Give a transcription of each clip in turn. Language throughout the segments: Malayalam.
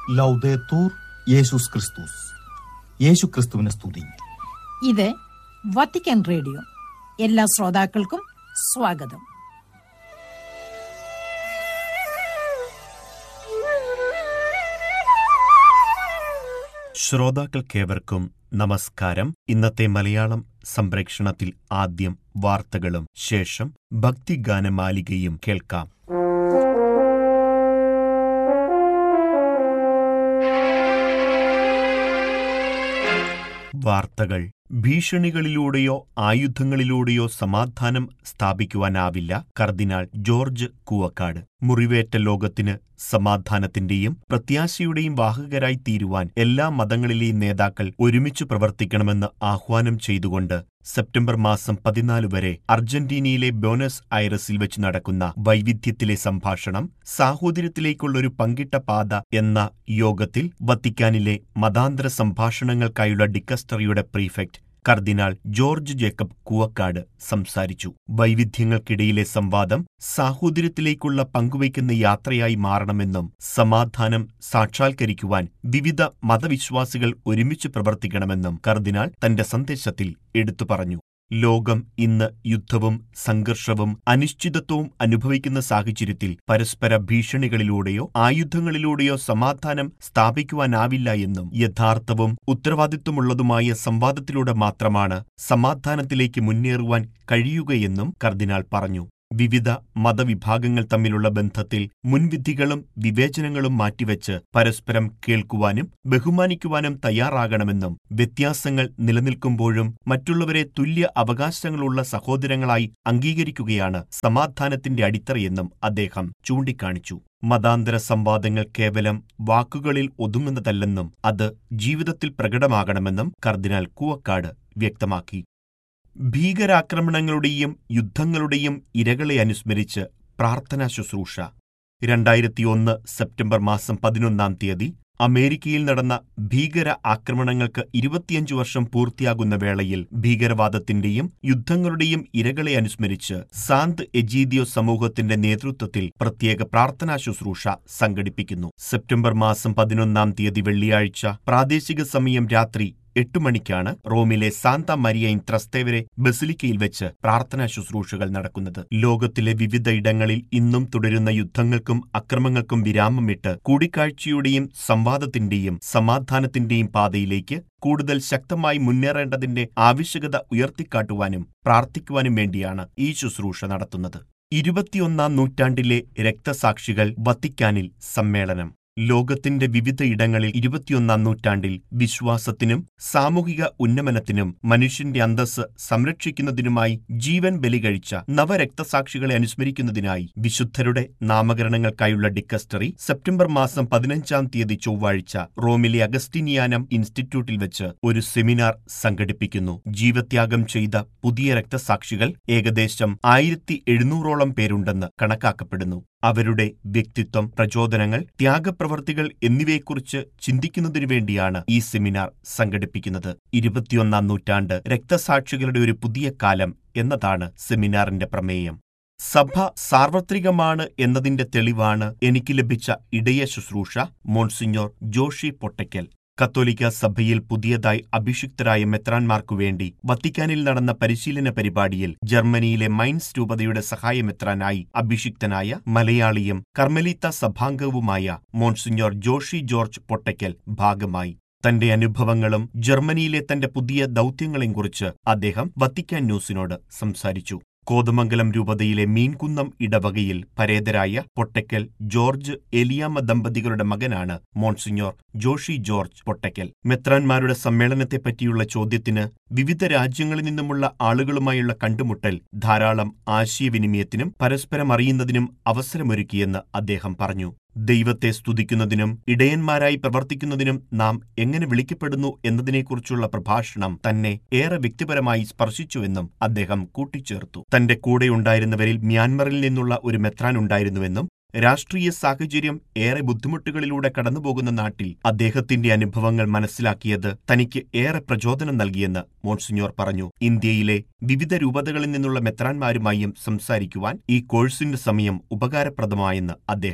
ലൗദേത്തൂർ യേശുസ് ക്രിസ്തുസ് യേശു ക്രിസ്തുവിനെ സ്തുതി ഇത് വത്തിക്കാൻ റേഡിയോ എല്ലാ ശ്രോതാക്കൾക്കും സ്വാഗതം ശ്രോതാക്കൾക്കേവർക്കും നമസ്കാരം ഇന്നത്തെ മലയാളം സംപ്രേക്ഷണത്തിൽ ആദ്യം വാർത്തകളും ശേഷം ഭക്തിഗാനമാലികയും കേൾക്കാം വാർത്തകൾ ഭീഷണികളിലൂടെയോ ആയുധങ്ങളിലൂടെയോ സമാധാനം സ്ഥാപിക്കുവാനാവില്ല കർദിനാൾ ജോർജ് കൂവക്കാട് മുറിവേറ്റ ലോകത്തിന് സമാധാനത്തിന്റെയും പ്രത്യാശയുടെയും വാഹകരായി തീരുവാൻ എല്ലാ മതങ്ങളിലെയും നേതാക്കൾ ഒരുമിച്ച് പ്രവർത്തിക്കണമെന്ന് ആഹ്വാനം ചെയ്തുകൊണ്ട് സെപ്റ്റംബർ മാസം പതിനാല് വരെ അർജന്റീനയിലെ ബോനസ് ഐറസിൽ വെച്ച് നടക്കുന്ന വൈവിധ്യത്തിലെ സംഭാഷണം സാഹോദര്യത്തിലേക്കുള്ളൊരു പങ്കിട്ട പാത എന്ന യോഗത്തിൽ വത്തിക്കാനിലെ മതാന്തര സംഭാഷണങ്ങൾക്കായുള്ള ഡിക്കസ്റ്ററിയുടെ പ്രീഫെക്ട് കർദിനാൾ ജോർജ് ജേക്കബ് കൂവക്കാട് സംസാരിച്ചു വൈവിധ്യങ്ങൾക്കിടയിലെ സംവാദം സാഹോദര്യത്തിലേക്കുള്ള പങ്കുവയ്ക്കുന്ന യാത്രയായി മാറണമെന്നും സമാധാനം സാക്ഷാത്കരിക്കുവാൻ വിവിധ മതവിശ്വാസികൾ ഒരുമിച്ച് പ്രവർത്തിക്കണമെന്നും കർദിനാൾ തന്റെ സന്ദേശത്തിൽ എടുത്തു പറഞ്ഞു ലോകം ഇന്ന് യുദ്ധവും സംഘർഷവും അനിശ്ചിതത്വവും അനുഭവിക്കുന്ന സാഹചര്യത്തിൽ പരസ്പര ഭീഷണികളിലൂടെയോ ആയുധങ്ങളിലൂടെയോ സമാധാനം സ്ഥാപിക്കുവാനാവില്ല എന്നും യഥാർത്ഥവും ഉത്തരവാദിത്വമുള്ളതുമായ സംവാദത്തിലൂടെ മാത്രമാണ് സമാധാനത്തിലേക്ക് മുന്നേറുവാൻ കഴിയുകയെന്നും കർദിനാൾ പറഞ്ഞു വിവിധ മതവിഭാഗങ്ങൾ തമ്മിലുള്ള ബന്ധത്തിൽ മുൻവിധികളും വിവേചനങ്ങളും മാറ്റിവെച്ച് പരസ്പരം കേൾക്കുവാനും ബഹുമാനിക്കുവാനും തയ്യാറാകണമെന്നും വ്യത്യാസങ്ങൾ നിലനിൽക്കുമ്പോഴും മറ്റുള്ളവരെ തുല്യ അവകാശങ്ങളുള്ള സഹോദരങ്ങളായി അംഗീകരിക്കുകയാണ് സമാധാനത്തിന്റെ അടിത്തറയെന്നും അദ്ദേഹം ചൂണ്ടിക്കാണിച്ചു മതാന്തര സംവാദങ്ങൾ കേവലം വാക്കുകളിൽ ഒതുങ്ങുന്നതല്ലെന്നും അത് ജീവിതത്തിൽ പ്രകടമാകണമെന്നും കർദിനാൾ കൂവക്കാട് വ്യക്തമാക്കി ഭീകരാക്രമണങ്ങളുടെയും യുദ്ധങ്ങളുടെയും ഇരകളെ അനുസ്മരിച്ച് പ്രാർത്ഥനാ ശുശ്രൂഷ രണ്ടായിരത്തിയൊന്ന് സെപ്റ്റംബർ മാസം പതിനൊന്നാം തീയതി അമേരിക്കയിൽ നടന്ന ഭീകര ആക്രമണങ്ങൾക്ക് ഇരുപത്തിയഞ്ചു വർഷം പൂർത്തിയാകുന്ന വേളയിൽ ഭീകരവാദത്തിന്റെയും യുദ്ധങ്ങളുടെയും ഇരകളെ അനുസ്മരിച്ച് സാന്ത് എജീദിയോ സമൂഹത്തിന്റെ നേതൃത്വത്തിൽ പ്രത്യേക പ്രാർത്ഥനാ ശുശ്രൂഷ സംഘടിപ്പിക്കുന്നു സെപ്റ്റംബർ മാസം പതിനൊന്നാം തീയതി വെള്ളിയാഴ്ച പ്രാദേശിക സമയം രാത്രി എട്ട് മണിക്കാണ് റോമിലെ സാന്ത മരിയൈൻ ത്രസ്തേവരെ ബസിലിക്കയിൽ വെച്ച് പ്രാർത്ഥനാ ശുശ്രൂഷകൾ നടക്കുന്നത് ലോകത്തിലെ വിവിധ ഇടങ്ങളിൽ ഇന്നും തുടരുന്ന യുദ്ധങ്ങൾക്കും അക്രമങ്ങൾക്കും വിരാമമിട്ട് കൂടിക്കാഴ്ചയുടെയും സംവാദത്തിന്റെയും സമാധാനത്തിന്റെയും പാതയിലേക്ക് കൂടുതൽ ശക്തമായി മുന്നേറേണ്ടതിന്റെ ആവശ്യകത ഉയർത്തിക്കാട്ടുവാനും പ്രാർത്ഥിക്കുവാനും വേണ്ടിയാണ് ഈ ശുശ്രൂഷ നടത്തുന്നത് ഇരുപത്തിയൊന്നാം നൂറ്റാണ്ടിലെ രക്തസാക്ഷികൾ വത്തിക്കാനിൽ സമ്മേളനം ലോകത്തിന്റെ വിവിധ ഇടങ്ങളിൽ ഇരുപത്തിയൊന്നാം നൂറ്റാണ്ടിൽ വിശ്വാസത്തിനും സാമൂഹിക ഉന്നമനത്തിനും മനുഷ്യന്റെ അന്തസ് സംരക്ഷിക്കുന്നതിനുമായി ജീവൻ ബലികഴിച്ച നവരക്തസാക്ഷികളെ അനുസ്മരിക്കുന്നതിനായി വിശുദ്ധരുടെ നാമകരണങ്ങൾക്കായുള്ള ഡിക്കസ്റ്ററി സെപ്റ്റംബർ മാസം പതിനഞ്ചാം തീയതി ചൊവ്വാഴ്ച റോമിലെ അഗസ്റ്റിനിയാനം ഇൻസ്റ്റിറ്റ്യൂട്ടിൽ വെച്ച് ഒരു സെമിനാർ സംഘടിപ്പിക്കുന്നു ജീവത്യാഗം ചെയ്ത പുതിയ രക്തസാക്ഷികൾ ഏകദേശം ആയിരത്തി എഴുന്നൂറോളം പേരുണ്ടെന്ന് കണക്കാക്കപ്പെടുന്നു അവരുടെ വ്യക്തിത്വം പ്രചോദനങ്ങൾ ത്യാഗപ്രവർത്തികൾ എന്നിവയെക്കുറിച്ച് ചിന്തിക്കുന്നതിനു വേണ്ടിയാണ് ഈ സെമിനാർ സംഘടിപ്പിക്കുന്നത് ഇരുപത്തിയൊന്നാം നൂറ്റാണ്ട് രക്തസാക്ഷികളുടെ ഒരു പുതിയ കാലം എന്നതാണ് സെമിനാറിന്റെ പ്രമേയം സഭ സാർവത്രികമാണ് എന്നതിന്റെ തെളിവാണ് എനിക്ക് ലഭിച്ച ഇടയ ശുശ്രൂഷ മോൺസിഞ്ഞോർ ജോഷി പൊട്ടയ്ക്കൽ കത്തോലിക്ക സഭയിൽ പുതിയതായി അഭിഷിക്തരായ മെത്രാൻമാർക്കു വേണ്ടി വത്തിക്കാനിൽ നടന്ന പരിശീലന പരിപാടിയിൽ ജർമ്മനിയിലെ മൈൻസ് രൂപതയുടെ സഹായമെത്രാനായി അഭിഷിക്തനായ മലയാളിയും കർമ്മലീത്ത സഭാംഗവുമായ മോൺസിഞ്ഞോർ ജോഷി ജോർജ് പൊട്ടയ്ക്കൽ ഭാഗമായി തന്റെ അനുഭവങ്ങളും ജർമ്മനിയിലെ തന്റെ പുതിയ ദൗത്യങ്ങളെയും കുറിച്ച് അദ്ദേഹം വത്തിക്കാൻ ന്യൂസിനോട് സംസാരിച്ചു കോതമംഗലം രൂപതയിലെ മീൻകുന്നം ഇടവകയിൽ പരേതരായ പൊട്ടയ്ക്കൽ ജോർജ് എലിയാമ്മ ദമ്പതികളുടെ മകനാണ് മോൺസിഞ്ഞോർ ജോഷി ജോർജ് പൊട്ടയ്ക്കൽ മെത്രാൻമാരുടെ സമ്മേളനത്തെപ്പറ്റിയുള്ള ചോദ്യത്തിന് വിവിധ രാജ്യങ്ങളിൽ നിന്നുമുള്ള ആളുകളുമായുള്ള കണ്ടുമുട്ടൽ ധാരാളം ആശയവിനിമയത്തിനും പരസ്പരം അറിയുന്നതിനും അവസരമൊരുക്കിയെന്ന് അദ്ദേഹം പറഞ്ഞു ദൈവത്തെ സ്തുതിക്കുന്നതിനും ഇടയന്മാരായി പ്രവർത്തിക്കുന്നതിനും നാം എങ്ങനെ വിളിക്കപ്പെടുന്നു എന്നതിനെക്കുറിച്ചുള്ള പ്രഭാഷണം തന്നെ ഏറെ വ്യക്തിപരമായി സ്പർശിച്ചുവെന്നും അദ്ദേഹം കൂട്ടിച്ചേർത്തു തന്റെ കൂടെയുണ്ടായിരുന്നവരിൽ മ്യാൻമറിൽ നിന്നുള്ള ഒരു മെത്രാൻ ഉണ്ടായിരുന്നുവെന്നും രാഷ്ട്രീയ സാഹചര്യം ഏറെ ബുദ്ധിമുട്ടുകളിലൂടെ കടന്നുപോകുന്ന നാട്ടിൽ അദ്ദേഹത്തിന്റെ അനുഭവങ്ങൾ മനസ്സിലാക്കിയത് തനിക്ക് ഏറെ പ്രചോദനം നൽകിയെന്ന് മോൺസിഞ്ഞോർ പറഞ്ഞു ഇന്ത്യയിലെ വിവിധ രൂപതകളിൽ നിന്നുള്ള മെത്രാന്മാരുമായും സംസാരിക്കുവാൻ ഈ കോഴ്സിന്റെ സമയം ഉപകാരപ്രദമായെന്ന് അദ്ദേഹം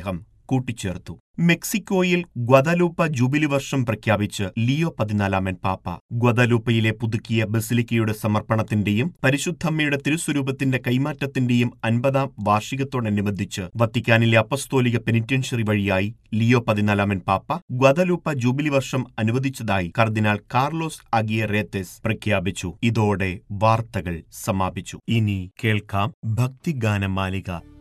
കൂട്ടിച്ചേർത്തു മെക്സിക്കോയിൽ ഗ്വദലൂപ്പ ജൂബിലി വർഷം പ്രഖ്യാപിച്ച് ലിയോ പതിനാലാമൻ പാപ്പ ഗ്വദലൂപ്പയിലെ പുതുക്കിയ ബസിലിക്കയുടെ സമർപ്പണത്തിന്റെയും പരിശുദ്ധമ്മയുടെ തിരുസ്വരൂപത്തിന്റെ കൈമാറ്റത്തിന്റെയും അൻപതാം വാർഷികത്തോടനുബന്ധിച്ച് വത്തിക്കാനിലെ അപ്പസ്തോലിക പെനിറ്റൻഷ്യറി വഴിയായി ലിയോ പതിനാലാമൻ പാപ്പ ഗ്വദലൂപ്പ ജൂബിലി വർഷം അനുവദിച്ചതായി കർദിനാൾ കാർലോസ് അഗിയ റേത്തേസ് പ്രഖ്യാപിച്ചു ഇതോടെ വാർത്തകൾ സമാപിച്ചു ഇനി കേൾക്കാം ഭക്തിഗാനമാലിക